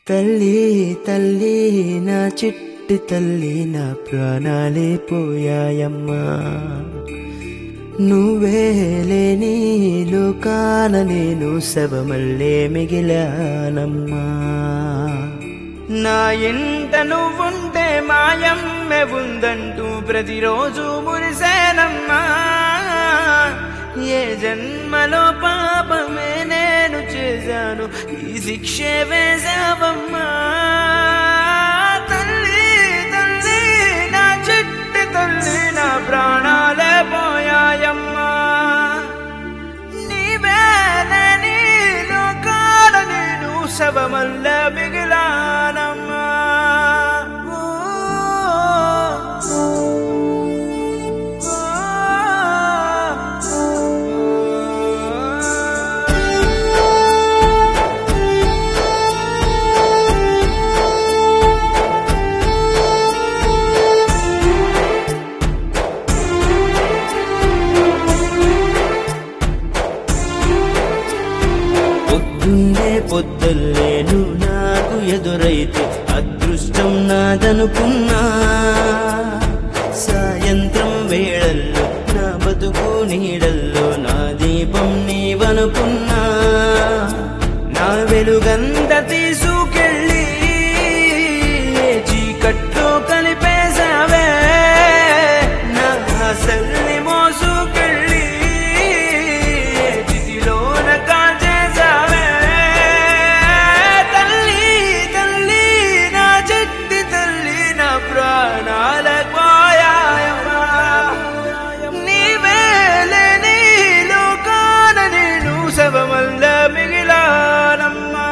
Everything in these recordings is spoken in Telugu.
తల్లి తల్లి నా చిట్టి తల్లి నా ప్రాణాలే పోయాయమ్మా నువ్వే లేని లోకాన నేను శవమల్లే మిగిలానమ్మా నా ఇంట నువ్వుంటే మాయమ్మె ఉందంటూ ప్రతిరోజు మురిసేనమ్మా ఏ జన్మలో పాపమే నేను చేశాను ఈ శిక్షే వేశావమ్మా తల్లి తల్లి నా చిట్టి తల్లి నా ప్రాణాలే పోయాయమ్మా నీవేలే నీ లోకాల నేను శవమల్ల మిగిలానమ్మా ఓ, పొద్దున్నే పొద్దుల్లేను నాకు ఎదురైతే అదృష్టం నాదనుకున్నా సాయంత్రం వేళల్లో నా బతుకు నీడల్లో నా దీపం నీవనుకున్నా నా వెలుగంత తీసుకెళ్ళి ఏ చీకట్లో కలిపేశావే నా ఆశల్ని మోసుకెళ్ళి ఏ చితిలోన కాల్చేశావే తల్లి తల్లి నా చెట్టి తల్లి నా ప్రాణాల పోయాయమ్మా నీవేలే నీ లోకాన నేను శవమల్ల మిగిలానమ్మా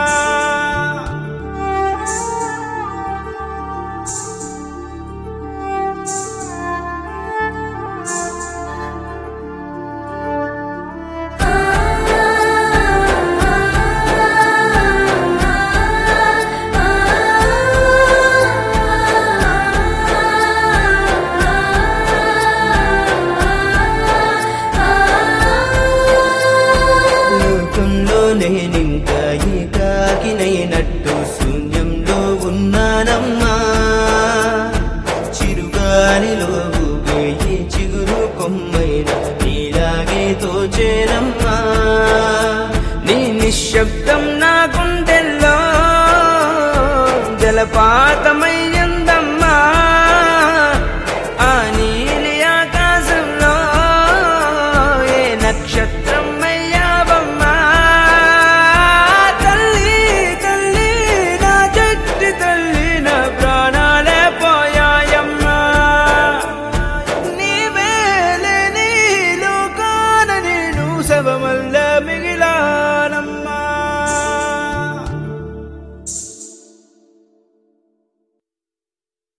లోకంలో నేనింకా ఏకాకినైనట్టు శూన్యంలో ఉన్నానమ్మా చిరుగాలిలో ఊగే ఈ చిగురు కొమ్మైన నీలాగే తోచేనమ్మా నీ నిశ్శబ్దం నా గుండెల్లో జలపాతమయ్యందమ్మా ఆ నీలి ఆకాశంలో ఏ నక్షత్రం అయ్యావమ్మా తల్లి తల్లి నా జట్టి తల్లి నా ప్రాణాలే పోయాయమ్మా నీవేలే నీ లోకాన నేను శవమల్ల మిగిలి